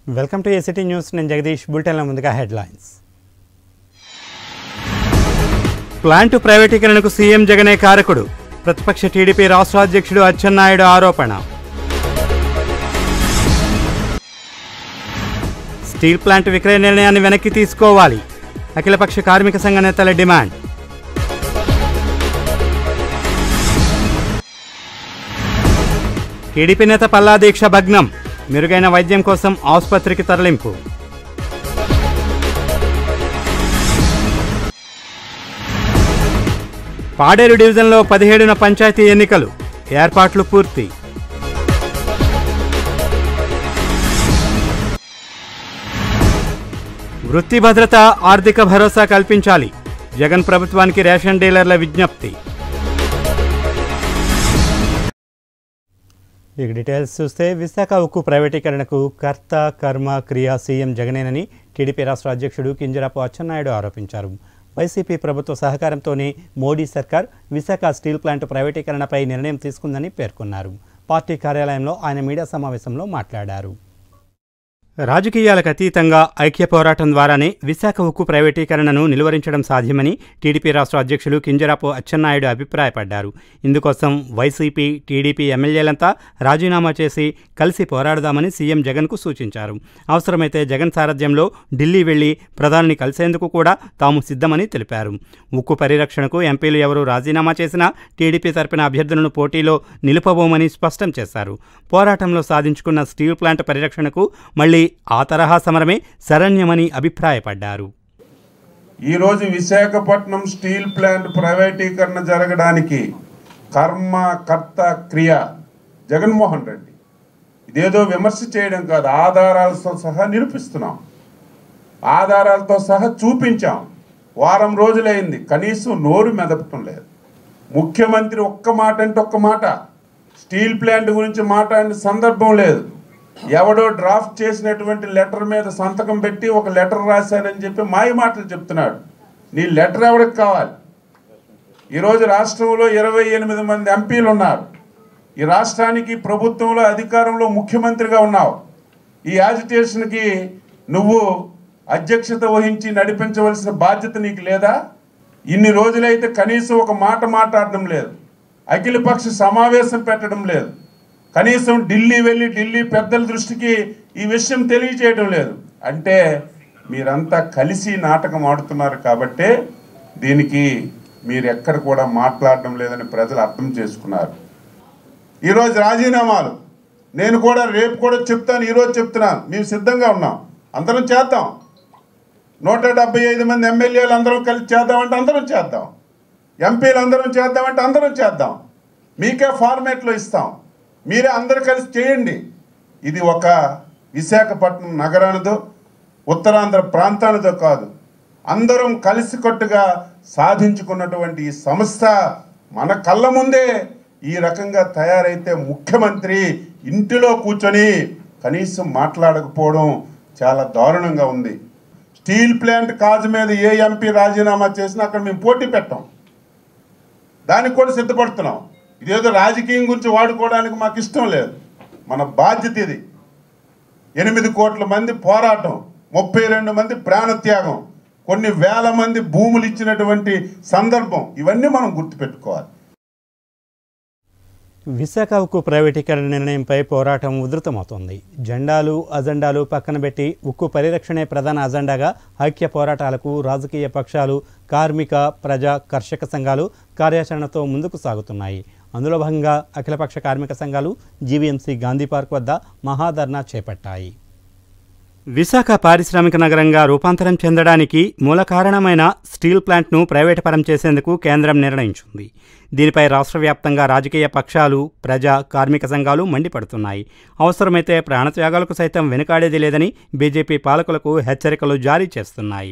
Welcome to ACT news నేను జగదీష్ బులెటిన్ల ముందుగా headlines plant ప్రైవేటీకరణకు సీఎం జగనే కారకుడు ప్రతిపక్ష టీడీపీ రాష్ట్ర అధ్యక్షుడు అచ్చెన్నాయుడు ఆరోపణ స్టీల్ ప్లాంట్ విక్రయ నిర్ణయాన్ని వెనక్కి తీసుకోవాలి అఖిలపక్ష కార్మిక సంఘ నేతల డిమాండ్ టీడీపీ నేత పల్లా దీక్ష భగ్నం మెరుగైన వైద్యం కోసం ఆసుపత్రికి తరలింపు పాడేరు డివిజన్లో పదిహేడున పంచాయతీ ఎన్నికలు ఏర్పాట్లు పూర్తి వృత్తి భద్రత ఆర్థిక భరోసా కల్పించాలి జగన్ ప్రభుత్వానికి రేషన్ డీలర్ల విజ్ఞప్తి ఇక డీటెయిల్స్ చూస్తే విశాఖ ఉక్కు ప్రైవేటీకరణకు కర్త కర్మ క్రియ సీఎం జగనేనని టీడీపీ రాష్ట్ర అధ్యక్షుడు కింజరాపు అచ్చెన్నాయుడు ఆరోపించారు వైసీపీ ప్రభుత్వ సహకారంతోనే మోడీ సర్కార్ విశాఖ స్టీల్ ప్లాంట్ ప్రైవేటీకరణపై నిర్ణయం తీసుకుందని పేర్కొన్నారు పార్టీ కార్యాలయంలో ఆయన మీడియా సమావేశంలో మాట్లాడారు రాజకీయాలకు అతీతంగా ఐక్య పోరాటం ద్వారానే విశాఖ ఉక్కు ప్రైవేటీకరణను నిలువరించడం సాధ్యమని టీడీపీ రాష్ట్ర అధ్యక్షులు కింజరాపు అచ్చెన్నాయుడు అభిప్రాయపడ్డారు ఇందుకోసం వైసీపీ టీడీపీ ఎమ్మెల్యేలంతా రాజీనామా చేసి కలిసి పోరాడదామని సీఎం జగన్కు సూచించారు అవసరమైతే జగన్ సారథ్యంలో ఢిల్లీ వెళ్లి ప్రధానిని కలిసేందుకు కూడా తాము సిద్ధమని తెలిపారు ఉక్కు పరిరక్షణకు ఎంపీలు ఎవరు రాజీనామా చేసినా టీడీపీ తరపున అభ్యర్థులను పోటీలో నిలుపబోమని స్పష్టం చేశారు పోరాటంలో సాధించుకున్న స్టీల్ ప్లాంట్ పరిరక్షణకు మళ్లీ ఆ తరహా సమరమే శరణ్యమని అభిప్రాయపడ్డారు ఈరోజు విశాఖపట్నం స్టీల్ ప్లాంట్ ప్రైవేటీకరణ జరగడానికి కర్మ కర్త క్రియ జగన్మోహన్ రెడ్డి ఇదేదో విమర్శ చేయడం కాదు ఆధారాలతో సహా నిరూపిస్తున్నాం ఆధారాలతో సహా చూపించాం వారం రోజులైంది కనీసం నోరు మెదపటం లేదు ముఖ్యమంత్రి ఒక్క మాట అంటే ఒక్క మాట స్టీల్ ప్లాంట్ గురించి మాట్లాడిన సందర్భం లేదు ఎవడో డ్రాఫ్ట్ చేసినటువంటి లెటర్ మీద సంతకం పెట్టి ఒక లెటర్ రాశానని చెప్పి మాయ మాటలు చెప్తున్నాడు నీ లెటర్ ఎవరికి కావాలి ఈరోజు రాష్ట్రంలో ఇరవై ఎనిమిది మంది ఎంపీలు ఉన్నారు ఈ రాష్ట్రానికి ప్రభుత్వంలో అధికారంలో ముఖ్యమంత్రిగా ఉన్నావు ఈ యాజిటేషన్కి నువ్వు అధ్యక్షత వహించి నడిపించవలసిన బాధ్యత నీకు లేదా ఇన్ని రోజులైతే కనీసం ఒక మాట మాట్లాడడం లేదు అఖిలపక్ష సమావేశం పెట్టడం లేదు కనీసం ఢిల్లీ వెళ్ళి ఢిల్లీ పెద్దల దృష్టికి ఈ విషయం తెలియచేయడం లేదు అంటే మీరంతా కలిసి నాటకం ఆడుతున్నారు కాబట్టే దీనికి మీరు ఎక్కడ కూడా మాట్లాడడం లేదని ప్రజలు అర్థం చేసుకున్నారు ఈరోజు రాజీనామాలు నేను కూడా రేపు కూడా చెప్తాను ఈరోజు చెప్తున్నాను మేము సిద్ధంగా ఉన్నాం అందరం చేద్దాం నూట డెబ్బై ఐదు మంది ఎమ్మెల్యేలు అందరం కలిసి చేద్దామంటే అందరం చేద్దాం ఎంపీలు అందరం చేద్దామంటే అందరం చేద్దాం మీకే ఫార్మేట్లో ఇస్తాం మీరే అందరు కలిసి చేయండి ఇది ఒక విశాఖపట్నం నగరానిదో ఉత్తరాంధ్ర ప్రాంతానిదో కాదు అందరం కలిసికట్టుగా సాధించుకున్నటువంటి ఈ సంస్థ మన కళ్ళ ముందే ఈ రకంగా తయారైతే ముఖ్యమంత్రి ఇంటిలో కూర్చొని కనీసం మాట్లాడకపోవడం చాలా దారుణంగా ఉంది స్టీల్ ప్లాంట్ కాజు మీద ఏ ఎంపీ రాజీనామా చేసినా అక్కడ మేము పోటీ పెట్టాం దానికి కూడా సిద్ధపడుతున్నాం ఇదేదో రాజకీయం గురించి వాడుకోవడానికి మాకు ఇష్టం లేదు మన బాధ్యత ఇది ఎనిమిది కోట్ల మంది పోరాటం ముప్పై రెండు మంది ప్రాణత్యాగం కొన్ని వేల మంది భూములు ఇచ్చినటువంటి సందర్భం ఇవన్నీ మనం గుర్తుపెట్టుకోవాలి విశాఖ ఉక్కు ప్రైవేటీకరణ నిర్ణయంపై పోరాటం ఉధృతమవుతోంది జెండాలు అజెండాలు పక్కన పెట్టి ఉక్కు పరిరక్షణే ప్రధాన అజెండాగా ఐక్య పోరాటాలకు రాజకీయ పక్షాలు కార్మిక ప్రజా కర్షక సంఘాలు కార్యాచరణతో ముందుకు సాగుతున్నాయి అందులో భాగంగా అఖిలపక్ష కార్మిక సంఘాలు జీవీఎంసీ గాంధీ పార్క్ వద్ద మహాధర్నా చేపట్టాయి విశాఖ పారిశ్రామిక నగరంగా రూపాంతరం చెందడానికి మూల కారణమైన స్టీల్ ప్లాంట్ను ప్రైవేటు పరం చేసేందుకు కేంద్రం నిర్ణయించింది దీనిపై రాష్ట్ర వ్యాప్తంగా రాజకీయ పక్షాలు ప్రజా కార్మిక సంఘాలు మండిపడుతున్నాయి అవసరమైతే ప్రాణత్యాగాలకు సైతం వెనుకాడేది లేదని బీజేపీ పాలకులకు హెచ్చరికలు జారీ చేస్తున్నాయి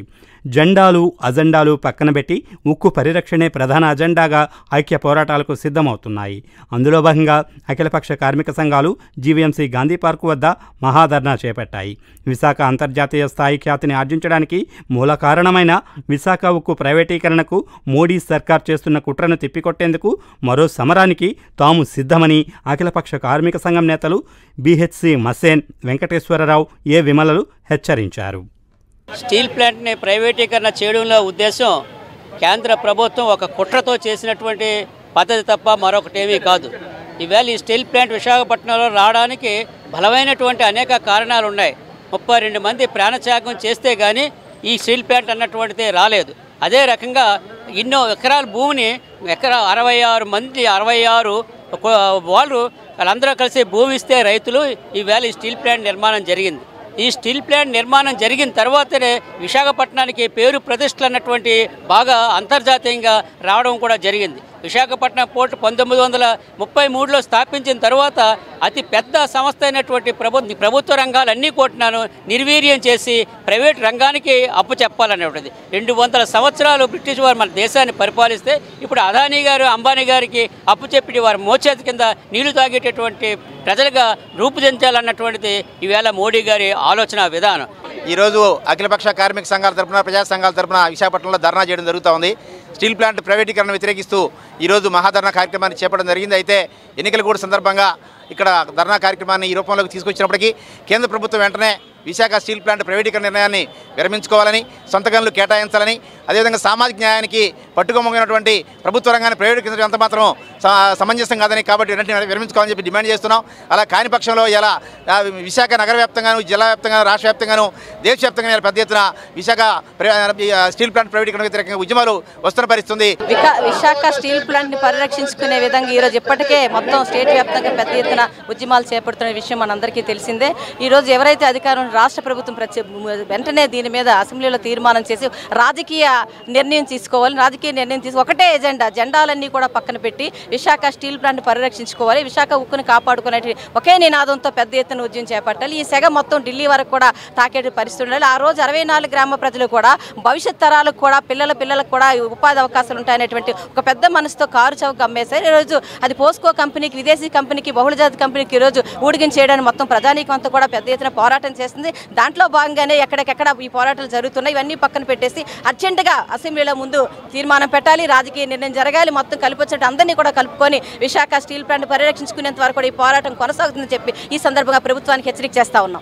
జెండాలు అజెండాలు పక్కన పెట్టి ఉక్కు పరిరక్షణే ప్రధాన అజెండాగా ఐక్య పోరాటాలకు సిద్ధమవుతున్నాయి అందులో భాగంగా అఖిలపక్ష కార్మిక సంఘాలు జీవీఎంసీ గాంధీ పార్కు వద్ద మహాధర్నా చేపట్టాయి విశాఖ అంతర్జాతీయ స్థాయి ఖ్యాతిని ఆర్జించడానికి మూల కారణమైన విశాఖ ఉక్కు ప్రైవేటీకరణకు మోడీ సర్కార్ చేస్తున్న కుట్రను తిప్పికొట్టేందుకు మరో సమరానికి తాము సిద్ధమని అఖిలపక్ష కార్మిక సంఘం నేతలు బీహెచ్సి మసేన్ వెంకటేశ్వరరావు ఏ విమలలు హెచ్చరించారు స్టీల్ ప్లాంట్ని ప్రైవేటీకరణ చేయడంలో ఉద్దేశం కేంద్ర ప్రభుత్వం ఒక కుట్రతో చేసినటువంటి పద్ధతి తప్ప మరొకటేమీ కాదు ఈవేళ ఈ స్టీల్ ప్లాంట్ విశాఖపట్నంలో రావడానికి బలమైనటువంటి అనేక కారణాలు ఉన్నాయి ముప్పై రెండు మంది ప్రాణత్యాగం చేస్తే కానీ ఈ స్టీల్ ప్లాంట్ అన్నటువంటిది రాలేదు అదే రకంగా ఎన్నో ఎకరాల భూమిని ఎకరా అరవై ఆరు మంది అరవై ఆరు ఒక- వాళ్ళు వాళ్ళందరూ కలిసి భూమి ఇస్తే రైతులు ఈవేళ ఈ స్టీల్ ప్లాంట్ నిర్మాణం జరిగింది ఈ స్టీల్ ప్లాంట్ నిర్మాణం జరిగిన తర్వాతనే విశాఖపట్నానికి పేరు ప్రతిష్టలు అన్నటువంటి బాగా అంతర్జాతీయంగా రావడం కూడా జరిగింది విశాఖపట్నం పోర్టు పంతొమ్మిది వందల ముప్పై మూడులో స్థాపించిన తర్వాత అతి పెద్ద సంస్థ అయినటువంటి ప్రభు ప్రభుత్వ రంగాలన్నీ కూడాను నిర్వీర్యం చేసి ప్రైవేట్ రంగానికి అప్పు చెప్పాలనేటువంటిది రెండు వందల సంవత్సరాలు బ్రిటిష్ వారు మన దేశాన్ని పరిపాలిస్తే ఇప్పుడు అదానీ గారు అంబానీ గారికి అప్పు చెప్పి వారి మోచేతి కింద నీళ్లు తాగేటటువంటి ప్రజలుగా రూపుదించాలన్నటువంటిది ఈవేళ మోడీ గారి ఆలోచన విధానం ఈరోజు అఖిలపక్ష కార్మిక సంఘాల తరపున ప్రజా సంఘాల తరపున విశాఖపట్నంలో ధర్నా చేయడం జరుగుతూ ఉంది స్టీల్ ప్లాంట్ ప్రైవేటీకరణ వ్యతిరేకిస్తూ ఈరోజు మహాధర్నా కార్యక్రమాన్ని చేపట్టడం జరిగింది అయితే ఎన్నికల కూడా సందర్భంగా ఇక్కడ ధర్నా కార్యక్రమాన్ని ఈ రూపంలోకి తీసుకొచ్చినప్పటికీ కేంద్ర ప్రభుత్వం వెంటనే విశాఖ స్టీల్ ప్లాంట్ ప్రైవేటీకరణ నిర్ణయాన్ని విరమించుకోవాలని సొంత గనులు కేటాయించాలని అదేవిధంగా సామాజిక న్యాయానికి పట్టుకోమగినటువంటి ప్రభుత్వ రంగాన్ని ప్రైవేటీకరించడం ఎంత మాత్రం స- సమంజసం కాదని కాబట్టి వెంటనే విరమించుకోవాలని చెప్పి డిమాండ్ చేస్తున్నాం అలా కాని పక్షంలో ఇలా ఆ, విశాఖ నగర వ్యాప్తంగాను జిల్లా వ్యాప్తంగాను రాష్ట్ర వ్యాప్తంగాను దేశవ్యాప్తంగా ఇలా పెద్ద ఎత్తున విశాఖ ప్ర- ఈ, ఆ, స్టీల్ ప్లాంట్ ప్రైవేటీకరణ వ్యతిరేకంగా ఉద్యమాలు వస్తున్న పరిస్థితుంది వికా విశాఖ స్టీల్ ప్లాంట్ ని పరిరక్షించుకునే విధంగా ఈరోజు ఇప్పటికే మొత్తం స్టేట్ వ్యాప్తంగా పెద్ద ఎత్తున ఉద్యమాలు చేపడుతున్న విషయం మనందరికీ తెలిసిందే ఈ రోజు ఎవరైతే అధికారం రాష్ట్ర ప్రభుత్వం ప్రతి వెంటనే దీని మీద అసెంబ్లీలో తీర్మానం చేసి రాజకీయ నిర్ణయం తీసుకోవాలి రాజకీయ నిర్ణయం తీసి ఒకటే ఎజెండా జెండాలన్నీ కూడా పక్కన పెట్టి విశాఖ స్టీల్ ప్లాంట్ పరిరక్షించుకోవాలి విశాఖ ఉక్కుని కాపాడుకునే ఒకే నినాదంతో పెద్ద ఎత్తున ఉద్యమం చేపట్టాలి ఈ సెగ మొత్తం ఢిల్లీ వరకు కూడా తాకేటి పరిస్థితి ఉండాలి ఆ రోజు అరవై నాలుగు గ్రామ ప్రజలు కూడా భవిష్యత్ తరాలకు కూడా పిల్లల పిల్లలకు కూడా ఈ ఉపాధి అవకాశాలు ఉంటాయనేటువంటి ఒక పెద్ద మనసుతో కారు చౌక అమ్మేశారు ఈరోజు అది పోస్కో కంపెనీకి విదేశీ కంపెనీకి బహుళజాతి కంపెనీకి ఈరోజు ఊడిగిన చేయడానికి మొత్తం ప్రజానీకం అంతా కూడా పెద్ద ఎత్తున పోరాటం చేస్తుంది దాంట్లో భాగంగానే ఎక్కడికెక్కడ ఈ పోరాటాలు జరుగుతున్నాయి ఇవన్నీ పక్కన పెట్టేసి అర్జెంటుగా అసెంబ్లీలో ముందు తీర్మానం పెట్టాలి రాజకీయ నిర్ణయం జరగాలి మొత్తం కలిపొచ్చినట్టు అందరినీ కూడా కలుపుకొని విశాఖ స్టీల్ ప్లాంట్ పరిరక్షించుకునేంత వరకు కూడా ఈ పోరాటం కొనసాగుతుందని చెప్పి ఈ సందర్భంగా ప్రభుత్వానికి హెచ్చరిక చేస్తా ఉన్నాం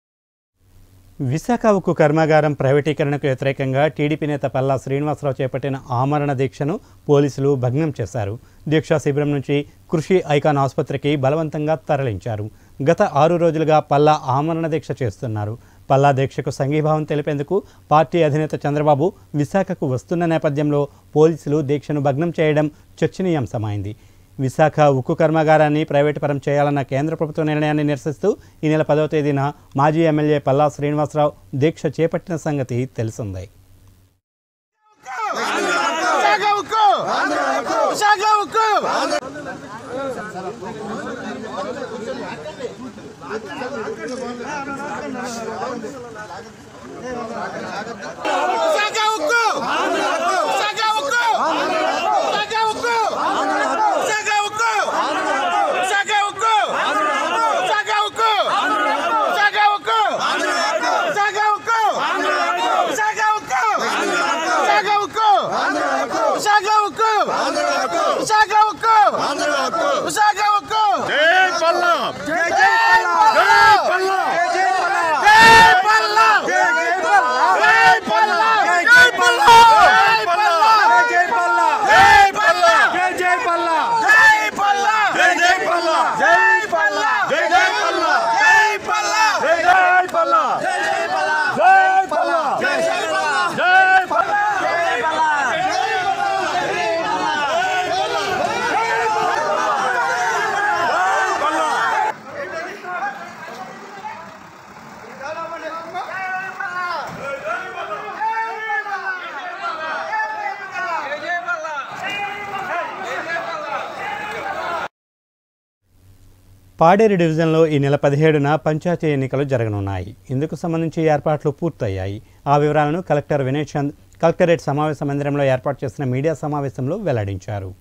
విశాఖ ఉక్కు కర్మాగారం ప్రైవేటీకరణకు వ్యతిరేకంగా టీడీపీ నేత పల్లా శ్రీనివాసరావు చేపట్టిన ఆమరణ దీక్షను పోలీసులు భగ్నం చేశారు దీక్షా శిబిరం నుంచి కృషి ఐకాన్ ఆసుపత్రికి బలవంతంగా తరలించారు గత ఆరు రోజులుగా పల్లా ఆమరణ దీక్ష చేస్తున్నారు పల్లా దీక్షకు సంఘీభావం తెలిపేందుకు పార్టీ అధినేత చంద్రబాబు విశాఖకు వస్తున్న నేపథ్యంలో పోలీసులు దీక్షను భగ్నం చేయడం చర్చనీయాంశమైంది విశాఖ ఉక్కు కర్మాగారాన్ని ప్రైవేటు పరం చేయాలన్న కేంద్ర ప్రభుత్వ నిర్ణయాన్ని నిరసిస్తూ ఈ నెల పదవ తేదీన మాజీ ఎమ్మెల్యే పల్లా శ్రీనివాసరావు దీక్ష చేపట్టిన సంగతి తెలిసిందే జై పల్లం జై పల్లం జై పల్లం పాడేరు డివిజన్లో ఈ నెల పదిహేడున పంచాయతీ ఎన్నికలు జరగనున్నాయి ఇందుకు సంబంధించి ఏర్పాట్లు పూర్తయ్యాయి ఆ వివరాలను కలెక్టర్ వినయ్ చంద్ కలెక్టరేట్ సమావేశ మందిరంలో ఏర్పాటు చేసిన మీడియా సమావేశంలో వెల్లడించారు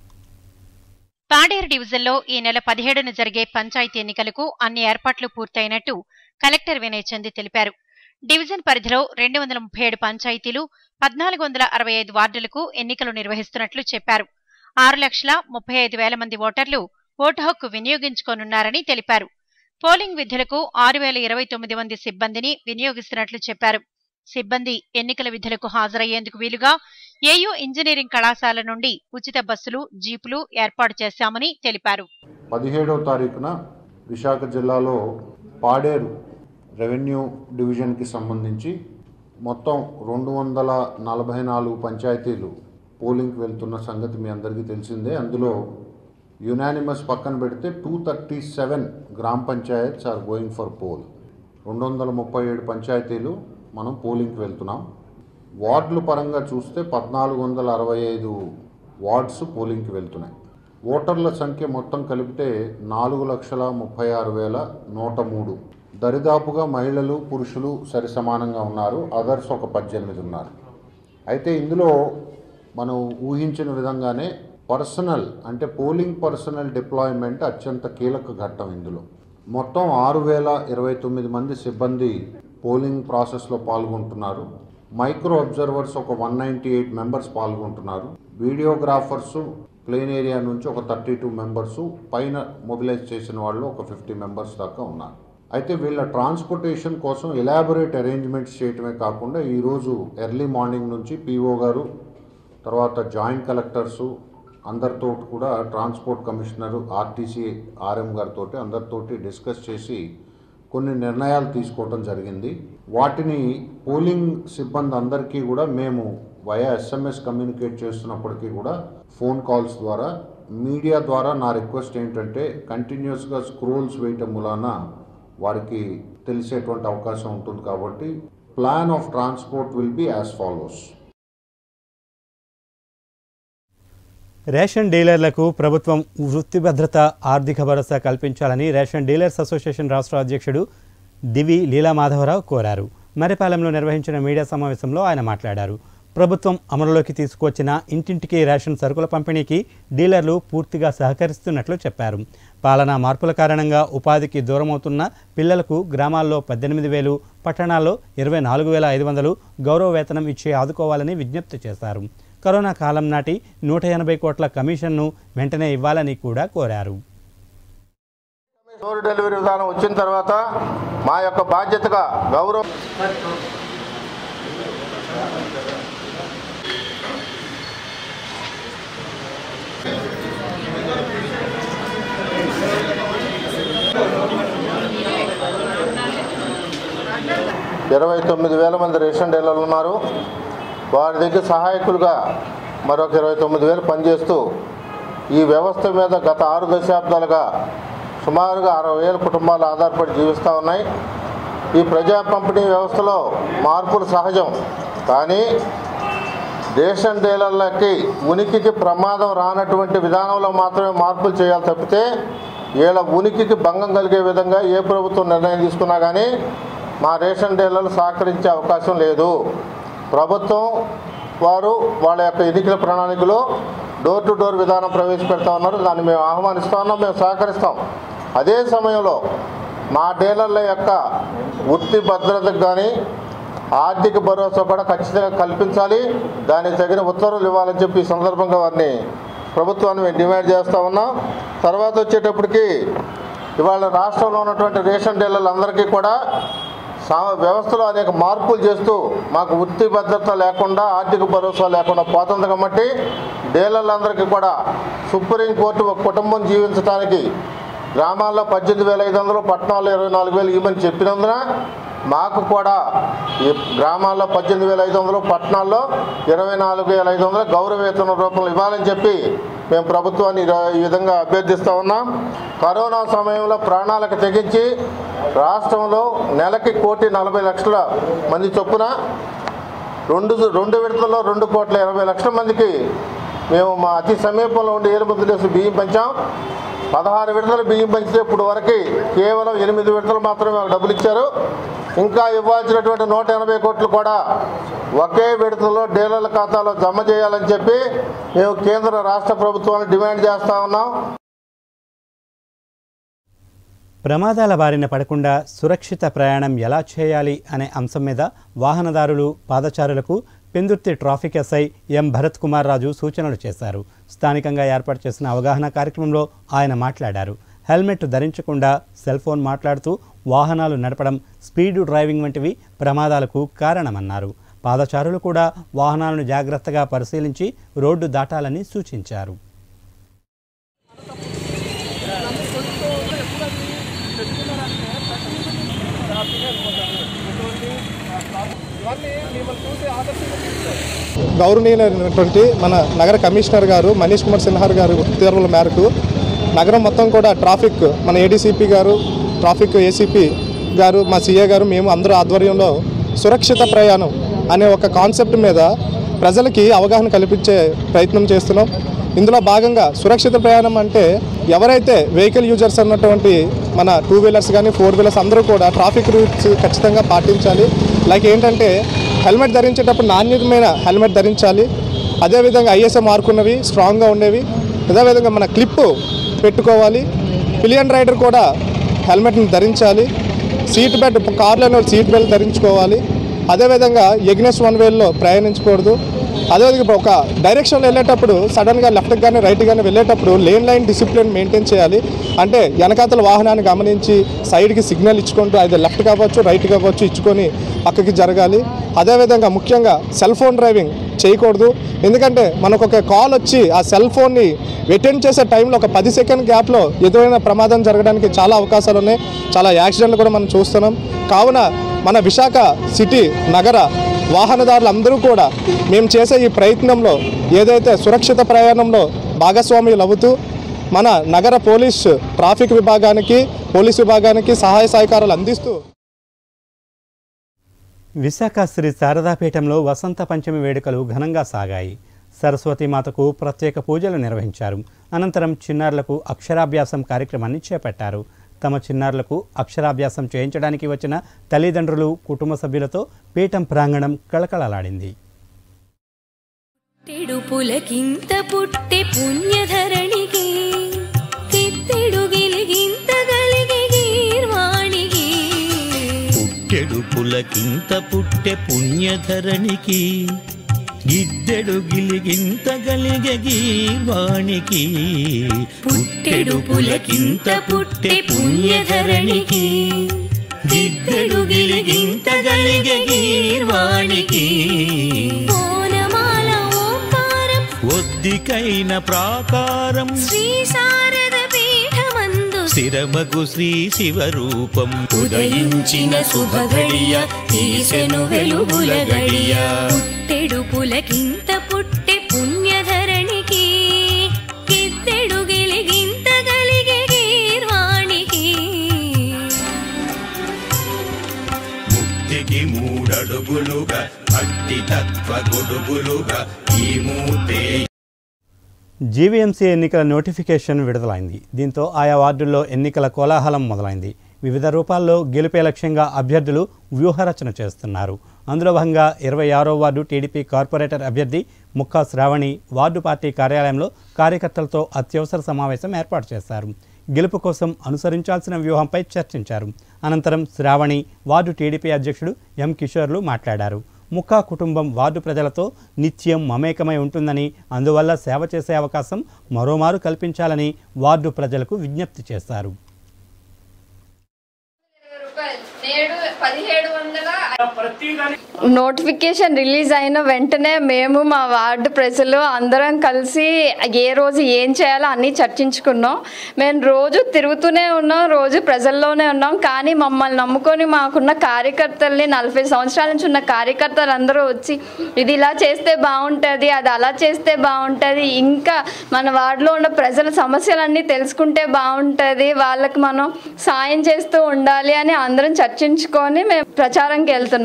పాడేరు డివిజన్లో ఈ నెల పదిహేడున జరిగే పంచాయతీ ఎన్నికలకు అన్ని ఏర్పాట్లు పూర్తయినట్టు కలెక్టర్ వినయ్ చంద్ తెలిపారు డివిజన్ పరిధిలో రెండు వందల ముప్పై ఏడు పంచాయతీలు పద్నాలుగు వందల అరవై ఐదు వార్డులకు ఎన్నికలు నిర్వహిస్తున్నట్లు చెప్పారు ఆరు లక్షల ముప్పై ఐదు వేల మంది ఓటర్లు ఓటు హక్కు వినియోగించుకోనున్నారని తెలిపారు పోలింగ్ విధులకు ఆరు వేల ఇరవై తొమ్మిది మంది సిబ్బందిని వినియోగిస్తున్నట్లు చెప్పారు సిబ్బంది ఎన్నికల విధులకు హాజరయ్యేందుకు వీలుగా ఏయూ ఇంజనీరింగ్ కళాశాల నుండి ఉచిత బస్సులు జీపులు ఏర్పాటు చేశామని తెలిపారు పదిహేడవ తారీఖున విశాఖ జిల్లాలో పాడేరు రెవెన్యూ డివిజన్కి సంబంధించి మొత్తం రెండు వందల నలభై నాలుగు పంచాయతీలు పోలింగ్కి వెళ్తున్న సంగతి మీ అందరికీ తెలిసిందే అందులో యునానిమస్ పక్కన పెడితే టూ థర్టీ సెవెన్ గ్రామ panchayats are going for poll రెండు వందల ముప్పై ఏడు పంచాయతీలు మనం పోలింగ్కి వెళ్తున్నాం వార్డుల పరంగా చూస్తే పద్నాలుగు వందల అరవై ఐదు వార్డ్స్ పోలింగ్కి వెళ్తున్నాయి ఓటర్ల సంఖ్య మొత్తం కలిపితే నాలుగు లక్షల ముప్పై ఆరు వేల నూట మూడు దరిదాపుగా మహిళలు పురుషులు సరి సమానంగా ఉన్నారు అదర్స్ ఒక పద్దెనిమిది ఉన్నారు అయితే ఇందులో మనం ఊహించిన విధంగానే పర్సనల్ అంటే పోలింగ్ పర్సనల్ డిప్లాయ్మెంట్ అత్యంత కీలక ఘట్టం ఇందులో మొత్తం ఆరు వేల ఇరవై తొమ్మిది మంది సిబ్బంది పోలింగ్ ప్రాసెస్లో పాల్గొంటున్నారు మైక్రో అబ్జర్వర్స్ ఒక వన్ నైంటీ ఎయిట్ మెంబర్స్ పాల్గొంటున్నారు వీడియోగ్రాఫర్స్ ప్లేన్ ఏరియా నుంచి ఒక థర్టీ టూ మెంబర్స్ పైన మొబిలైజ్ చేసిన వాళ్ళు ఒక ఫిఫ్టీ మెంబర్స్ దాకా ఉన్నారు అయితే వీళ్ళ ట్రాన్స్పోర్టేషన్ కోసం ఎలాబొరేట్ అరేంజ్మెంట్స్ చేయటమే కాకుండా ఈరోజు ఎర్లీ మార్నింగ్ నుంచి పీఓ గారు తర్వాత జాయింట్ కలెక్టర్సు అందరితో కూడా ట్రాన్స్పోర్ట్ కమిషనర్ ఆర్టీసీ ఆర్ఎం గారితో అందరితోటి డిస్కస్ చేసి కొన్ని నిర్ణయాలు తీసుకోవడం జరిగింది వాటిని పోలింగ్ సిబ్బంది అందరికీ కూడా మేము వయా ఎస్ఎంఎస్ కమ్యూనికేట్ చేస్తున్నప్పటికీ కూడా ఫోన్ కాల్స్ ద్వారా మీడియా ద్వారా నా రిక్వెస్ట్ ఏంటంటే కంటిన్యూస్గా స్క్రోల్స్ వేయటం మూలాన వారికి తెలిసేటువంటి అవకాశం ఉంటుంది కాబట్టి plan of transport will be as follows ration డీలర్లకు ప్రభుత్వం వృత్తి భద్రత ఆర్థిక భరోసా కల్పించాలని రేషన్ డీలర్స్ అసోసియేషన్ రాష్ట్ర అధ్యక్షుడు దివి లీలామాధవరావు కోరారు మరిపాలెంలో నిర్వహించిన మీడియా సమావేశంలో ఆయన మాట్లాడారు ప్రభుత్వం అమలులోకి తీసుకువచ్చిన ఇంటింటికి రేషన్ సరుకుల పంపిణీకి డీలర్లు పూర్తిగా సహకరిస్తున్నట్లు చెప్పారు పాలనా మార్పుల కారణంగా ఉపాధికి దూరమవుతున్న పిల్లలకు గ్రామాల్లో పద్దెనిమిది వేలు పట్టణాల్లో ఇరవై నాలుగు వేల ఐదు వందలు గౌరవ వేతనం ఇచ్చి ఆదుకోవాలని విజ్ఞప్తి చేశారు కరోనా కాలం నాటి నూట ఎనభై కోట్ల కమిషన్ను వెంటనే ఇవ్వాలని కూడా కోరారు డోర్ డెలివరీ విధానం వచ్చిన తర్వాత మా యొక్క బాధ్యతగా గౌరవ ఇరవై తొమ్మిది వేల మంది రేషన్ డీలర్లు ఉన్నారు వారి దగ్గర సహాయకులుగా మరొక ఇరవై తొమ్మిది వేలు పనిచేస్తూ ఈ వ్యవస్థ మీద గత ఆరు దశాబ్దాలుగా సుమారుగా అరవై వేల కుటుంబాలు ఆధారపడి జీవిస్తూ ఉన్నాయి ఈ ప్రజా పంపిణీ వ్యవస్థలో మార్పులు సహజం కానీ రేషన్ డీలర్లకి ఉనికికి ప్రమాదం రానటువంటి విధానంలో మాత్రమే మార్పులు చేయాలి తప్పితే వీళ్ళ ఉనికికి భంగం కలిగే విధంగా ఏ ప్రభుత్వం నిర్ణయం తీసుకున్నా కానీ మా రేషన్ డీలర్లు సహకరించే అవకాశం లేదు ప్రభుత్వం వారు వాళ్ళ యొక్క ఎన్నికల ప్రణాళికలో డోర్ టు డోర్ విధానం ప్రవేశపెడతా ఉన్నారు దాన్ని మేము ఆహ్వానిస్తా ఉన్నాం మేము సహకరిస్తాం అదే సమయంలో మా డీలర్ల యొక్క వృత్తి భద్రతకు కానీ ఆర్థిక భరోసా కూడా ఖచ్చితంగా కల్పించాలి దానికి తగిన ఉత్తర్వులు ఇవ్వాలని చెప్పి ఈ సందర్భంగా వారిని ప్రభుత్వాన్ని మేము డిమాండ్ చేస్తూ ఉన్నాం తర్వాత వచ్చేటప్పటికి ఇవాళ రాష్ట్రంలో ఉన్నటువంటి రేషన్ డీలర్లందరికీ కూడా సా వ్యవస్థలో అనేక మార్పులు చేస్తూ మాకు వృత్తి భద్రత లేకుండా ఆర్థిక భరోసా లేకుండా పోతుంది కాబట్టి డీలర్లందరికీ కూడా సుప్రీంకోర్టు ఒక కుటుంబం జీవించడానికి గ్రామాల్లో పద్దెనిమిది వేల ఐదు వందలు పట్టణాల్లో ఇరవై నాలుగు వేలు ఇవ్వమని చెప్పినందున మాకు కూడా ఈ గ్రామాల్లో పద్దెనిమిది వేల ఐదు వందలు పట్టణాల్లో ఇరవై నాలుగు వేల ఐదు వందలు గౌరవ వేతన రూపంలో ఇవ్వాలని చెప్పి మేము ప్రభుత్వాన్ని ఈ- ఈ విధంగా అభ్యర్థిస్తూ ఉన్నాం కరోనా సమయంలో ప్రాణాలకు తెగించి రాష్ట్రంలో నెలకి కోటి నలభై లక్షల మంది చొప్పున రెండు రెండు విడతల్లో రెండు కోట్ల ఇరవై లక్షల మందికి మేము మా అతి సమీపంలో ఉండే ఏలుముద్దులేసి బియ్యం పంచాం పదహారు విడతలు బియ్యం పంచితే ఇప్పుడు వరకు కేవలం ఎనిమిది విడతలు మాత్రమే మాకు డబ్బులు ఇచ్చారు ఇంకా ఇవ్వాల్సినటువంటి నూట ఎనభై కోట్లు కూడా ఒకే విడతలో డీలర్ల ఖాతాలో జమ చేయాలని చెప్పి మేము కేంద్ర రాష్ట్ర ప్రభుత్వాన్ని డిమాండ్ చేస్తా ఉన్నాం ప్రమాదాల బారిన పడకుండా సురక్షిత ప్రయాణం ఎలా చేయాలి అనే అంశం మీద వాహనదారులు పాదచారులకు Pendurthi traffic SI M Bharat Kumar Raju సూచనలు చేశారు స్థానికంగా ఏర్పాటు చేసిన అవగాహన కార్యక్రమంలో ఆయన మాట్లాడారు హెల్మెట్ ధరించకుండా సెల్ ఫోన్ మాట్లాడుతూ వాహనాలు నడపడం స్పీడ్ డ్రైవింగ్ వంటివి ప్రమాదాలకు కారణమన్నారు పాదచారులు కూడా వాహనాలను జాగ్రత్తగా పరిశీలించి రోడ్డు దాటాలని సూచించారు గౌరవనీయులైనటువంటి మన నగర కమిషనర్ గారు మనీష్ కుమార్ సిన్హార్ గారు ఉత్తర్వుల మేరకు నగరం మొత్తం కూడా ట్రాఫిక్ మన ఏడీసీపీ గారు ట్రాఫిక్ ఏసీపీ గారు మా సీఏ గారు మేము అందరూ ఆధ్వర్యంలో సురక్షిత ప్రయాణం అనే ఒక కాన్సెప్ట్ మీద ప్రజలకి అవగాహన కల్పించే ప్రయత్నం చేస్తున్నాం ఇందులో భాగంగా సురక్షిత ప్రయాణం అంటే ఎవరైతే వెహికల్ యూజర్స్ అన్నటువంటి మన టూ వీలర్స్ కానీ ఫోర్ వీలర్స్ అందరూ కూడా ట్రాఫిక్ రూల్స్ ఖచ్చితంగా పాటించాలి లైక్ ఏంటంటే హెల్మెట్ ధరించేటప్పుడు నాణ్యతమైన హెల్మెట్ ధరించాలి అదేవిధంగా ఐఎస్ఏ మార్కున్నవి స్ట్రాంగ్గా ఉండేవి అదేవిధంగా మన క్లిప్ పెట్టుకోవాలి పిలియన్ రైడర్ కూడా హెల్మెట్ని ధరించాలి సీట్ బెల్ట్ కార్లో సీట్ బెల్ట్ ధరించుకోవాలి అదేవిధంగా ఎగ్నెస్ వన్ వేల్లో ప్రయాణించకూడదు అదేవిధంగా ఇప్పుడు ఒక డైరెక్షన్లో వెళ్ళేటప్పుడు సడన్గా లెఫ్ట్కి కానీ రైట్ కానీ వెళ్ళేటప్పుడు లేన్ లైన్ డిసిప్లిన్ మెయింటైన్ చేయాలి అంటే వెనకాతల వాహనాన్ని గమనించి సైడ్కి సిగ్నల్ ఇచ్చుకుంటూ అది లెఫ్ట్ కావచ్చు రైట్ కావచ్చు ఇచ్చుకొని పక్కకి జరగాలి అదేవిధంగా ముఖ్యంగా సెల్ ఫోన్ డ్రైవింగ్ చేయకూడదు ఎందుకంటే మనకు ఒక కాల్ వచ్చి ఆ సెల్ ఫోన్ని అటెండ్ చేసే టైంలో ఒక పది సెకండ్ గ్యాప్లో ఎదురైన ప్రమాదం జరగడానికి చాలా అవకాశాలు ఉన్నాయి చాలా యాక్సిడెంట్లు కూడా మనం చూస్తున్నాం కావున మన విశాఖ సిటీ నగర వాహనదారులు అందరూ కూడా మేము చేసే ఈ ప్రయత్నంలో ఏదైతే సురక్షిత ప్రయాణంలో భాగస్వామ్యులు అవుతూ మన నగర పోలీస్ ట్రాఫిక్ విభాగానికి పోలీస్ విభాగానికి సహాయ సహకారాలు అందిస్తూ విశాఖ శ్రీ శారదాపీఠంలో వసంత పంచమి వేడుకలు ఘనంగా సాగాయి సరస్వతి మాతకు ప్రత్యేక పూజలు నిర్వహించారు అనంతరం చిన్నారులకు అక్షరాభ్యాసం కార్యక్రమాన్ని చేపట్టారు తమ చిన్నారులకు అక్షరాభ్యాసం చేయించడానికి వచ్చిన తల్లిదండ్రులు కుటుంబ సభ్యులతో పీఠం ప్రాంగణం కళకళలాడింది తెడుపులకింత పుట్టె పుణ్యధరణికి కిత్తెడు గిలిగింత గలిగే గీర్వాణికి పుట్టెడు పులకింత పుట్టె పుణ్యధరణికి గిద్దెడు గిలిగింత గలిగె గీవాణికి పుట్టెడు పులకింత పుట్టె పుణ్యధరణికి గిద్దెడు గిలిగింత గలిగె గీర్వాణికి ఓనమాల ఓంకారం ఒద్దికైన ప్రాకారం శ్రీ శారద పీఠమందు స్థిరమగు శ్రీ శివరూపం ఉదయించిన శుభగడియ తీసెను వెలుగుల గడియ పుట్టెడు పులకింత పుట్టె పుణ్యధరణికి కిత్తెడు గిలిగింత గలిగే గీర్వాణికి ముక్తికి మూడడుగులుగా భక్తి తత్వ గొడుగులుగా ఈ మూతే జీవీఎంసీ ఎన్నికల నోటిఫికేషన్ విడుదలైంది దీంతో ఆయా వార్డుల్లో ఎన్నికల కోలాహలం మొదలైంది వివిధ రూపాల్లో గెలుపే లక్ష్యంగా అభ్యర్థులు వ్యూహరచన చేస్తున్నారు అందులో భాగంగా ఇరవై ఆరో వార్డు టీడీపీ కార్పొరేటర్ అభ్యర్థి ముక్కా శ్రావణి వార్డు పార్టీ కార్యాలయంలో కార్యకర్తలతో అత్యవసర సమావేశం ఏర్పాటు చేశారు గెలుపు కోసం అనుసరించాల్సిన వ్యూహంపై చర్చించారు అనంతరం శ్రావణి వార్డు టీడీపీ అధ్యక్షుడు ఎం కిషోర్లు మాట్లాడారు ముఖా కుటుంబం వార్డు ప్రజలతో నిత్యం మమేకమై ఉంటుందని అందువల్ల సేవ చేసే అవకాశం మరోమారు కల్పించాలని వార్డు ప్రజలకు విజ్ఞప్తి చేశారు నేడు పదిహేడు వందల నోటిఫికేషన్ రిలీజ్ అయిన వెంటనే మేము మా వార్డు ప్రజలు అందరం కలిసి ఏ రోజు ఏం చేయాలో అన్నీ చర్చించుకున్నాం మేము రోజు తిరుగుతూనే ఉన్నాం రోజు ప్రజల్లోనే ఉన్నాం కానీ మమ్మల్ని నమ్ముకొని మాకున్న కార్యకర్తల్ని నలభై సంవత్సరాల నుంచి ఉన్న కార్యకర్తలు అందరూ వచ్చి ఇది ఇలా చేస్తే బాగుంటుంది అది అలా చేస్తే బాగుంటుంది ఇంకా మన వార్డులో ఉన్న ప్రజల సమస్యలన్నీ తెలుసుకుంటే బాగుంటుంది వాళ్ళకి మనం సాయం చేస్తూ ఉండాలి అని అందరం చర్చించుకొని మేము ప్రచారంకి వెళ్తున్నాం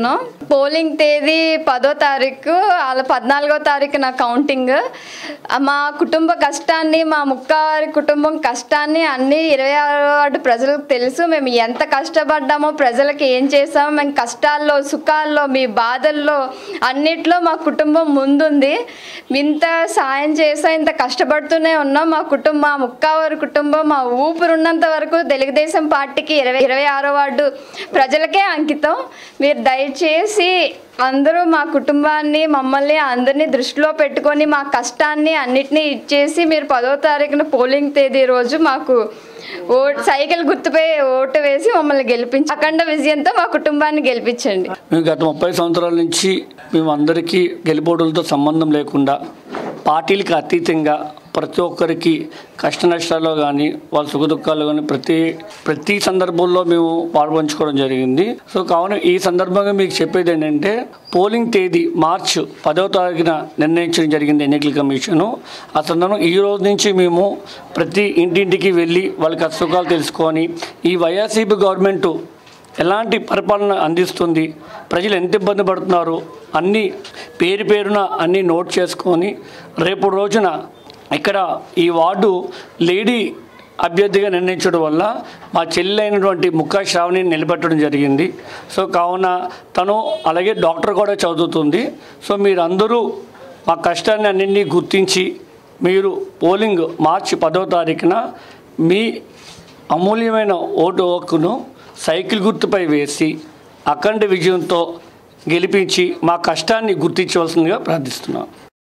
పోలింగ్ తేదీ పదో తారీఖు అలా పద్నాలుగో తారీఖు నా కౌంటింగ్ మా కుటుంబ కష్టాన్ని మా ముక్కవారి కుటుంబం కష్టాన్ని అన్ని ఇరవై ఆరో వార్డు ప్రజలకు తెలుసు మేము ఎంత కష్టపడ్డామో ప్రజలకు ఏం చేసామో మేము కష్టాల్లో సుఖాల్లో మీ బాధల్లో అన్నిట్లో మా కుటుంబం ముందుంది ఇంత సాయం చేసా ఇంత కష్టపడుతూనే ఉన్నాం మా కుటుంబం మా ముక్కావారి కుటుంబం మా ఊపిరున్నంత వరకు తెలుగుదేశం పార్టీకి ఇరవై ఇరవై ఆరో వార్డు ప్రజలకే అంకితం మీరు దయచేసి అందరూ మా కుటుంబాన్ని మమ్మల్ని అందరినీ దృష్టిలో పెట్టుకొని మా కష్టాన్ని అన్నిటినీ ఇచ్చేసి మీరు పదో తారీఖున పోలింగ్ తేదీ రోజు మాకు ఓట్ సైకిల్ గుర్తుపై ఓటు వేసి మమ్మల్ని గెలిపించి అఖండ విజయంతో మా కుటుంబాన్ని గెలిపించండి మేము గత ముప్పై సంవత్సరాల నుంచి మేము అందరికీ గెలుపోటులతో సంబంధం లేకుండా పార్టీలకు అతీతంగా ప్రతి ఒక్కరికి కష్ట నష్టాల్లో కానీ వాళ్ళ సుఖ దుఃఖాల్లో కానీ ప్రతి ప్రతి సందర్భంలో మేము పాల్పంచుకోవడం జరిగింది సో కావున ఈ సందర్భంగా మీకు చెప్పేది ఏంటంటే పోలింగ్ తేదీ మార్చ్ పదవ తారీఖున నిర్ణయించడం జరిగింది ఎన్నికల కమిషను ఆ సందర్భం ఈ రోజు నుంచి మేము ప్రతి ఇంటింటికి వెళ్ళి వాళ్ళ కష్ట సుఖాలు తెలుసుకొని ఈ వైఎస్సీపీ గవర్నమెంట్ ఎలాంటి పరిపాలన అందిస్తుంది ప్రజలు ఎంత ఇబ్బంది పడుతున్నారు అన్నీ పేరు పేరున అన్నీ నోట్ చేసుకొని రేపు రోజున ఇక్కడ ఈ వార్డు లేడీ అభ్యర్థిగా నిర్ణయించడం వల్ల మా చెల్లి అయినటువంటి ముక్కా శ్రావణి నిలబెట్టడం జరిగింది సో కావున తను అలాగే డాక్టర్ కూడా చదువుతుంది సో మీరందరూ మా కష్టాన్ని అన్నింటినీ గుర్తించి మీరు పోలింగ్ మార్చి పదో తారీఖున మీ అమూల్యమైన ఓటు హక్కును సైకిల్ గుర్తుపై వేసి అఖండ విజయంతో గెలిపించి మా కష్టాన్ని గుర్తించవలసిందిగా ప్రార్థిస్తున్నాను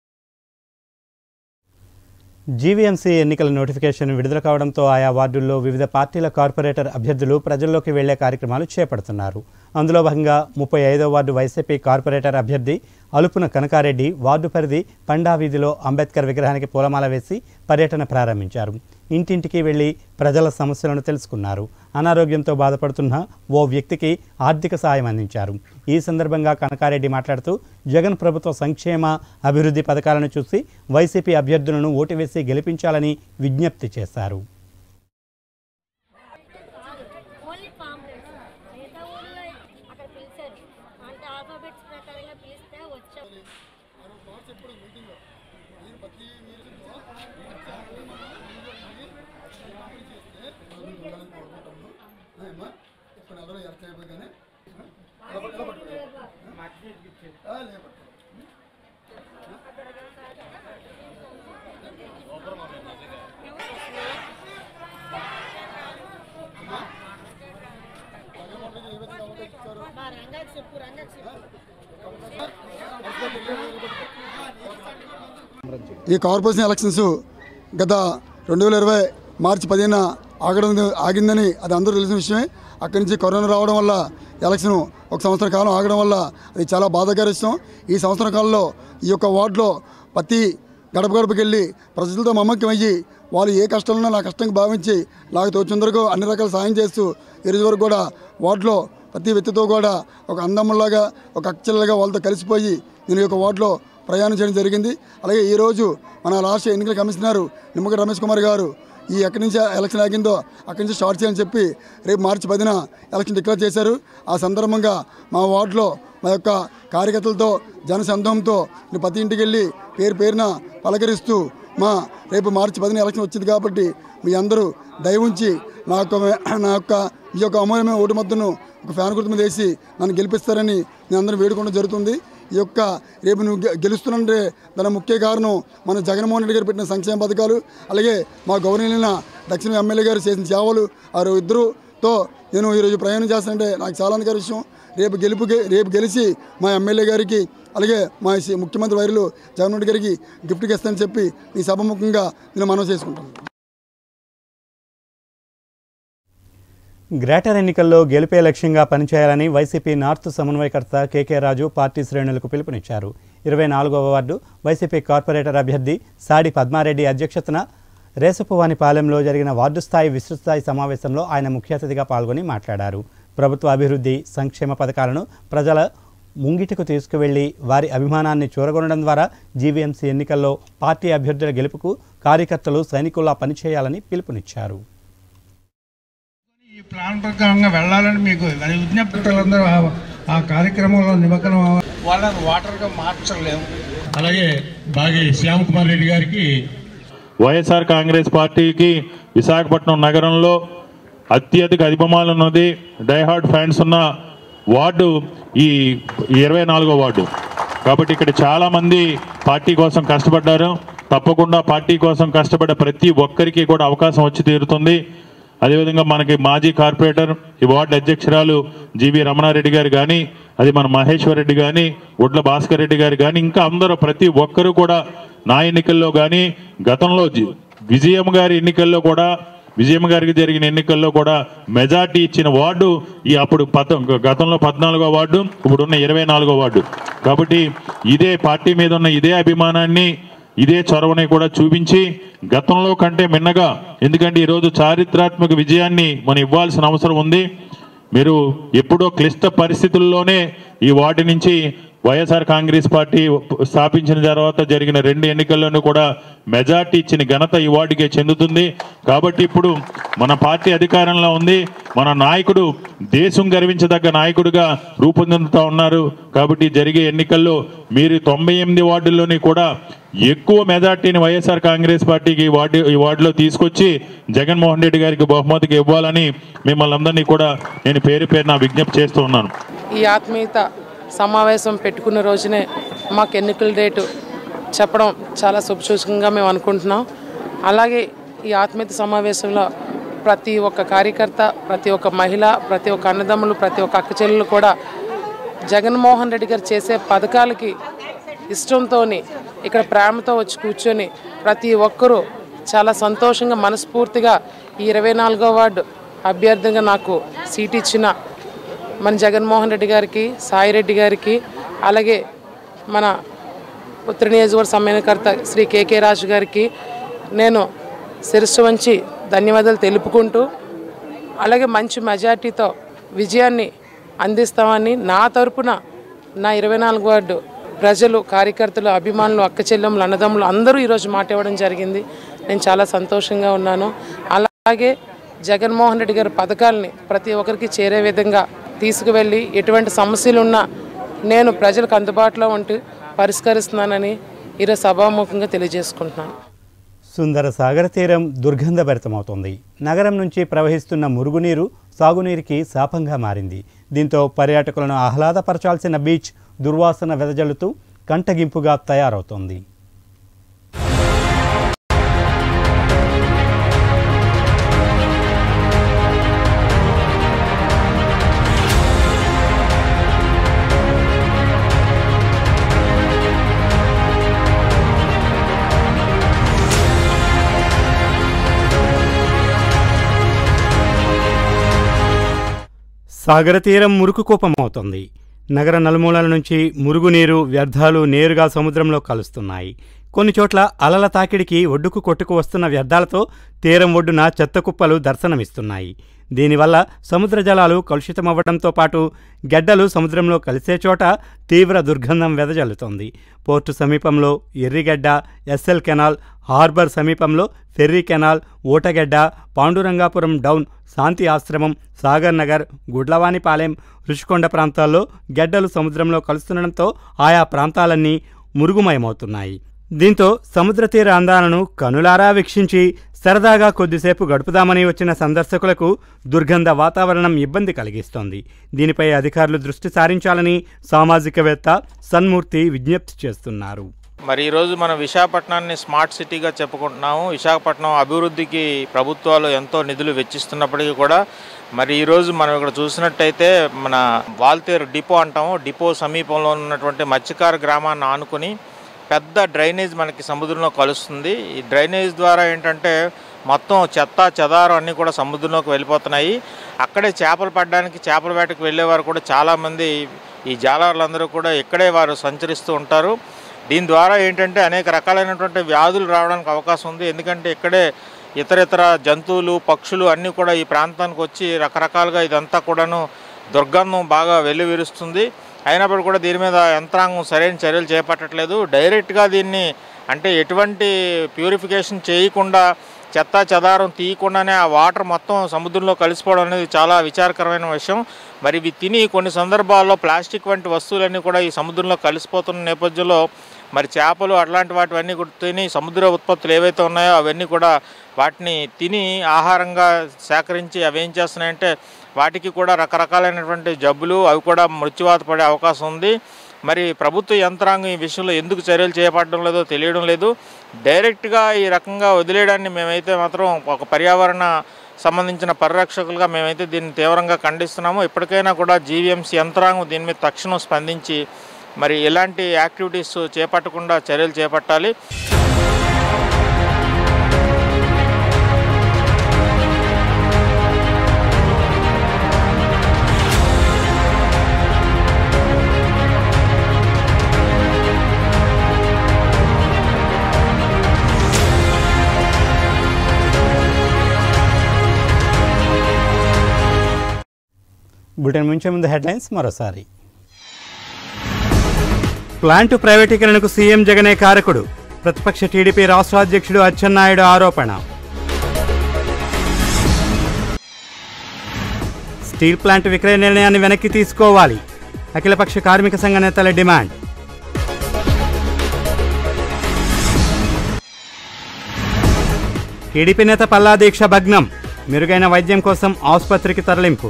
జీవీఎంసీ ఎన్నికల నోటిఫికేషన్ విడుదల కావడంతో ఆయా వార్డుల్లో వివిధ పార్టీల కార్పొరేటర్ అభ్యర్థులు ప్రజల్లోకి వెళ్లే కార్యక్రమాలు చేపడుతున్నారు అందులో భాగంగా ముప్పై ఐదో వార్డు వైసీపీ కార్పొరేటర్ అభ్యర్థి అలుపున కనకారెడ్డి వార్డు పరిధి పండా వీధిలో అంబేద్కర్ విగ్రహానికి పూలమాల వేసి పర్యటన ప్రారంభించారు ఇంటింటికి వెళ్లి ప్రజల సమస్యలను తెలుసుకున్నారు అనారోగ్యంతో బాధపడుతున్న ఓ వ్యక్తికి ఆర్థిక సాయం అందించారు ఈ సందర్భంగా కనకారెడ్డి మాట్లాడుతూ జగన్ ప్రభుత్వ సంక్షేమ అభివృద్ధి పథకాలను చూసి వైసీపీ అభ్యర్థులను ఓటు వేసి గెలిపించాలని విజ్ఞప్తి చేశారు ఈ కార్పొరేషన్ ఎలక్షన్స్ గత రెండు వేల ఇరవై మార్చి పదిహేన ఆగడం ఆగిందని అది అందరూ తెలిసిన విషయమే అక్కడి నుంచి కరోనా రావడం వల్ల ఎలక్షన్ ఒక సంవత్సర కాలం ఆగడం వల్ల అది చాలా బాధాకర విషయం ఈ సంవత్సర కాలంలో ఈ యొక్క వార్డులో ప్రతి గడప గడపకి వెళ్ళి ప్రజలతో మమ్మకం అయ్యి వాళ్ళు ఏ కష్టాలున్నా నా కష్టంగా భావించి నాకు తోచినందుకు అన్ని రకాల సాయం చేస్తూ ఈ రోజు వరకు కూడా వార్డులో ప్రతి వ్యక్తితో కూడా ఒక అందమ్మలాగా ఒక అక్షల్లాగా వాళ్ళతో కలిసిపోయి నేను ఈ యొక్క వార్డులో ప్రయాణం చేయడం జరిగింది అలాగే ఈరోజు మన రాష్ట్ర ఎన్నికల కమిషనర్ నిమ్మగడ్డ రమేష్ కుమార్ గారు ఈ ఎక్కడి నుంచి ఎలక్షన్ ఆగిందో అక్కడి నుంచి స్టార్ట్ చేయాలని చెప్పి రేపు మార్చి పదిన ఎలక్షన్ డిక్లేర్ చేశారు ఆ సందర్భంగా మా వార్డులో మా యొక్క కార్యకర్తలతో జనసందోహంతో నేను ప్రతి ఇంటికి వెళ్ళి పేరు పేరున పలకరిస్తూ మా రేపు మార్చి పదిన ఎలక్షన్ వచ్చింది కాబట్టి మీ అందరూ దయ ఉంచి నా యొక్క నా యొక్క ఈ యొక్క అమూల్యమైన ఓటు మద్దతును ఒక ఫ్యాన్ గుర్తు మీద వేసి నన్ను గెలిపిస్తారని నేను అందరూ వేడుకోవడం జరుగుతుంది ఈ యొక్క రేపు నువ్వు గె- గెలుస్తున్నంటే దాని ముఖ్య కారణం మన జగన్మోహన్ రెడ్డి గారు పెట్టిన సంక్షేమ పథకాలు అలాగే మా గవర్నర్ దక్షిణ ఎమ్మెల్యే గారు చేసిన సేవలు ఆ ఇద్దరుతో నేను ఈరోజు ప్రయాణం చేస్తానంటే నాకు చాలా ఆనందకర విషయం రేపు గెలుపు గె- రేపు గెలిచి మా ఎమ్మెల్యే గారికి అలాగే మా సి- ముఖ్యమంత్రి వైరులు జగన్మోహన్ రెడ్డి గారికి గిఫ్ట్కి ఇస్తానని చెప్పి ఈ సభముఖంగా నేను మనవి చేసుకుంటాను గ్రేటర్ ఎన్నికల్లో గెలిపే లక్ష్యంగా పనిచేయాలని వైసీపీ నార్త్ సమన్వయకర్త కేకే రాజు పార్టీ శ్రేణులకు పిలుపునిచ్చారు ఇరవై నాలుగవ వార్డు వైసీపీ కార్పొరేటర్ అభ్యర్థి సాడి పద్మారెడ్డి అధ్యక్షతన రేసపువానిపాలెంలో జరిగిన వార్డు స్థాయి విస్తృతస్థాయి సమావేశంలో ఆయన ముఖ్య అతిథిగా పాల్గొని మాట్లాడారు ప్రభుత్వ అభివృద్ధి సంక్షేమ పథకాలను ప్రజల ముంగిటకు తీసుకువెళ్లి వారి అభిమానాన్ని చూరగొనడం ద్వారా జీవీఎంసీ ఎన్నికల్లో పార్టీ అభ్యర్థుల గెలుపుకు కార్యకర్తలు సైనికుల్లా పనిచేయాలని పిలుపునిచ్చారు ఈ ప్లాన్ ప్రకారంగా వెళ్ళాలని మీకు అది విజ్ఞప్తులందరూ ఆ కార్యక్రమంలో నిమగ్నం అవ్వాలి. వాళ్ళని వాటర్గా మార్చలేము అలాగే బాగి శ్యామ్ కుమార్ రెడ్డి గారికి వైఎస్ఆర్ కాంగ్రెస్ పార్టీకి విశాఖపట్నం నగరంలో అత్యధిక అభిమానులు ఉన్నది డైహార్డ్ ఫ్యాన్స్ ఉన్న వార్డు ఈ ఇరవై నాలుగో వార్డు కాబట్టి ఇక్కడ చాలామంది పార్టీ కోసం కష్టపడ్డారు తప్పకుండా పార్టీ కోసం కష్టపడ్డ ప్రతి ఒక్కరికి కూడా అవకాశం వచ్చి తీరుతుంది అదేవిధంగా మనకి మాజీ కార్పొరేటర్ ఈ వార్డు అధ్యక్షురాలు జీవి రమణారెడ్డి గారు కానీ అది మన మహేశ్వర్ రెడ్డి కానీ ఉడ్ల భాస్కర్ రెడ్డి గారు కానీ ఇంకా అందరూ ప్రతి ఒక్కరూ కూడా నా ఎన్నికల్లో కానీ గతంలో జి- విజయం గారి ఎన్నికల్లో కూడా విజయం గారికి జరిగిన ఎన్నికల్లో కూడా మెజార్టీ ఇచ్చిన వార్డు ఈ అప్పుడు పద గతంలో పద్నాలుగో వార్డు ఇప్పుడున్న ఇరవై నాలుగో వార్డు కాబట్టి ఇదే పార్టీ మీద ఉన్న ఇదే అభిమానాన్ని ఇదే చొరవని కూడా చూపించి గతంలో కంటే మిన్నగా ఎందుకంటే ఈరోజు చారిత్రాత్మక విజయాన్ని మనం ఇవ్వాల్సిన అవసరం ఉంది మీరు ఎప్పుడో క్లిష్ట పరిస్థితుల్లోనే ఈ వార్డు నుంచి వైఎస్ఆర్ కాంగ్రెస్ పార్టీ స్థాపించిన తర్వాత జరిగిన రెండు ఎన్నికల్లోనూ కూడా మెజార్టీ ఇచ్చిన ఘనత ఈ వార్డుకే చెందుతుంది కాబట్టి ఇప్పుడు మన పార్టీ అధికారంలో ఉంది మన నాయకుడు దేశం గర్వించదగ్గ నాయకుడిగా రూపొందుతూ ఉన్నారు కాబట్టి జరిగే ఎన్నికల్లో మీరు తొంభై ఎనిమిది వార్డుల్లోని కూడా ఎక్కువ మెజార్టీని వైఎస్ఆర్ కాంగ్రెస్ పార్టీకి ఈ వార్డు ఈ వార్డులో తీసుకొచ్చి జగన్మోహన్ రెడ్డి గారికి బహుమతికి ఇవ్వాలని మిమ్మల్ని అందరినీ కూడా నేను పేరు పేరు నా విజ్ఞప్తి చేస్తూ ఉన్నాను ఈ ఆత్మీయత సమావేశం పెట్టుకున్న రోజునే మాకు ఎన్నికల డేటు చెప్పడం చాలా శుభసూచకంగా మేము అనుకుంటున్నాం అలాగే ఈ ఆత్మీయత సమావేశంలో ప్రతి ఒక్క కార్యకర్త ప్రతి ఒక్క మహిళ ప్రతి ఒక్క అన్నదమ్ములు ప్రతి ఒక్క అక్క చెల్లెలు కూడా జగన్మోహన్ రెడ్డి గారు చేసే పథకాలకి ఇష్టంతో ఇక్కడ ప్రేమతో వచ్చి కూర్చొని ప్రతి ఒక్కరూ చాలా సంతోషంగా మనస్ఫూర్తిగా ఈ ఇరవై నాలుగో వార్డు అభ్యర్థిగా నాకు సీట్ ఇచ్చిన మన జగన్మోహన్ రెడ్డి గారికి సాయిరెడ్డి గారికి అలాగే మన ఉత్తర నియోజకవర్గ సమ్మేళనకర్త శ్రీ కేకే రాజు గారికి నేను శిరస్సు వంచి ధన్యవాదాలు తెలుపుకుంటూ అలాగే మంచి మెజార్టీతో విజయాన్ని అందిస్తామని నా తరపున నా ఇరవై నాలుగు వార్డు ప్రజలు కార్యకర్తలు అభిమానులు అక్క చెల్లెములు అన్నదమ్ములు అందరూ ఈరోజు మాట ఇవ్వడం జరిగింది నేను చాలా సంతోషంగా ఉన్నాను అలాగే జగన్మోహన్ రెడ్డి గారి పథకాలని ప్రతి ఒక్కరికి చేరే విధంగా తీసుకువెళ్ళి ఎటువంటి సమస్యలు ఉన్నా నేను ప్రజలకు అందుబాటులో ఉంటూ పరిష్కరిస్తున్నానని ఈరోజు సభాముఖంగా తెలియజేసుకుంటున్నాను సుందర సాగర తీరం దుర్గంధభరితమవుతోంది నగరం నుంచి ప్రవహిస్తున్న మురుగునీరు సాగునీరుకి శాపంగా మారింది దీంతో పర్యాటకులను ఆహ్లాదపరచాల్సిన బీచ్ దుర్వాసన వెదజల్లుతూ కంటగింపుగా తయారవుతోంది సాగర తీరం మురుకు కూపమవుతోంది నగర నలుమూలల నుంచి మురుగునీరు వ్యర్థాలు నేరుగా సముద్రంలో కలుస్తున్నాయి కొన్ని చోట్ల అలల తాకిడికి ఒడ్డుకు కొట్టుకు వస్తున్న వ్యర్థాలతో తీరం ఒడ్డున చెత్త కుప్పలు దర్శనమిస్తున్నాయి దీనివల్ల సముద్ర జలాలు కలుషితమవ్వడంతో పాటు గెడ్డలు సముద్రంలో కలిసే చోట తీవ్ర దుర్గంధం వెదజల్లుతోంది పోర్టు సమీపంలో ఎర్రిగడ్డ ఎస్ఎల్ కెనాల్ హార్బర్ సమీపంలో ferry canal Otagedda Pandurangapuram down Shanti Ashramam Sagar Nagar గుడ్లవానిపాలెం Rushikonda ప్రాంతాల్లో గెడ్డలు సముద్రంలో కలుస్తుండడంతో ఆయా ప్రాంతాలన్నీ మురుగుమయమవుతున్నాయి దీంతో సముద్ర తీర అందాలను కనులారా వీక్షించి సరదాగా కొద్దిసేపు గడుపుదామని వచ్చిన సందర్శకులకు దుర్గంధ వాతావరణం ఇబ్బంది కలిగిస్తోంది దీనిపై అధికారులు దృష్టి సారించాలని సామాజికవేత్త సన్మూర్తి విజ్ఞప్తి చేస్తున్నారు మరి ఈరోజు మనం విశాఖపట్నాన్ని స్మార్ట్ సిటీగా చెప్పుకుంటున్నాము విశాఖపట్నం అభివృద్ధికి ప్రభుత్వాలు ఎంతో నిధులు వెచ్చిస్తున్నప్పటికీ కూడా మరి ఈరోజు మనం ఇక్కడ చూసినట్టయితే మన వాల్తేరు డిపో అంటాము డిపో సమీపంలో ఉన్నటువంటి మత్స్యకార గ్రామాన్ని ఆనుకుని పెద్ద డ్రైనేజ్ మనకి సముద్రంలో కలుస్తుంది ఈ డ్రైనేజ్ ద్వారా ఏంటంటే మొత్తం చెత్త చెదారం అన్నీ కూడా సముద్రంలోకి వెళ్ళిపోతున్నాయి అక్కడే చేపలు పడడానికి చేపల వేటకు వెళ్ళేవారు కూడా చాలామంది ఈ జాలర్లందరూ కూడా ఇక్కడే వారు సంచరిస్తూ ఉంటారు దీని ద్వారా ఏంటంటే అనేక రకాలైనటువంటి వ్యాధులు రావడానికి అవకాశం ఉంది ఎందుకంటే ఇక్కడే ఇతర ఇతర జంతువులు పక్షులు అన్నీ కూడా ఈ ప్రాంతానికి వచ్చి రకరకాలుగా ఇదంతా కూడాను దుర్గంధం బాగా వెల్లువిరుస్తుంది అయినప్పుడు కూడా దీని మీద యంత్రాంగం సరైన చర్యలు చేపట్టట్లేదు డైరెక్ట్గా దీన్ని అంటే ఎటువంటి ప్యూరిఫికేషన్ చేయకుండా చెత్త చెదారం తీయకుండానే ఆ వాటర్ మొత్తం సముద్రంలో కలిసిపోవడం అనేది చాలా విచారకరమైన విషయం మరి ఇవి తిని కొన్ని సందర్భాల్లో ప్లాస్టిక్ వంటి వస్తువులన్నీ కూడా ఈ సముద్రంలో కలిసిపోతున్న నేపథ్యంలో మరి చేపలు అట్లాంటి వాటివన్నీ కూడా తిని సముద్ర ఉత్పత్తులు ఏవైతే ఉన్నాయో అవన్నీ కూడా వాటిని తిని ఆహారంగా సేకరించి అవి ఏం చేస్తున్నాయంటే వాటికి కూడా రకరకాలైనటువంటి జబ్బులు అవి కూడా మృత్యువాత పడే అవకాశం ఉంది మరి ప్రభుత్వ యంత్రాంగం ఈ విషయంలో ఎందుకు చర్యలు చేపట్టడం లేదో తెలియడం లేదు డైరెక్ట్గా ఈ రకంగా వదిలేయడాన్ని మేమైతే మాత్రం ఒక పర్యావరణ సంబంధించిన పరిరక్షకులుగా మేమైతే దీన్ని తీవ్రంగా ఖండిస్తున్నాము ఇప్పటికైనా కూడా జీవీఎంసీ యంత్రాంగం దీని మీద తక్షణం స్పందించి మరి ఎలాంటి యాక్టివిటీస్ చేపట్టకుండా చర్యలు చేపట్టాలి బులెటిన్ ముంచే ముందు హెడ్లైన్స్ మరోసారి ప్లాంటు ప్రైవేటీకరణకు సీఎం జగనే కారకుడు ప్రతిపక్ష టీడీపీ రాష్ట్ర అధ్యక్షుడు అచ్చెన్నాయుడు ఆరోపణ స్టీల్ ప్లాంట్ విక్రయ నిర్ణయాన్ని వెనక్కి తీసుకోవాలి అఖిలపక్ష కార్మిక సంఘ నేతల డిమాండ్ టీడీపీ నేత పల్లా దీక్ష భగ్నం మెరుగైన వైద్యం కోసం ఆసుపత్రికి తరలింపు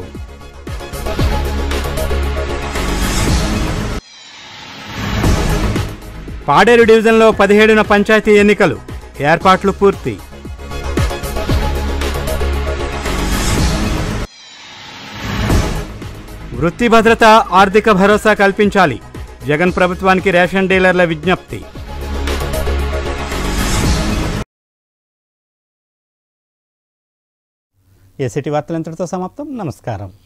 పాడేరు డివిజన్లో పదిహేడున పంచాయతీ ఎన్నికలు ఏర్పాట్లు పూర్తి వృత్తి భద్రత ఆర్థిక భరోసా కల్పించాలి జగన్ ప్రభుత్వానికి రేషన్ డీలర్ల విజ్ఞప్తి ఏసీటీ వార్తలు ఇంతటితో సమాప్తం నమస్కారం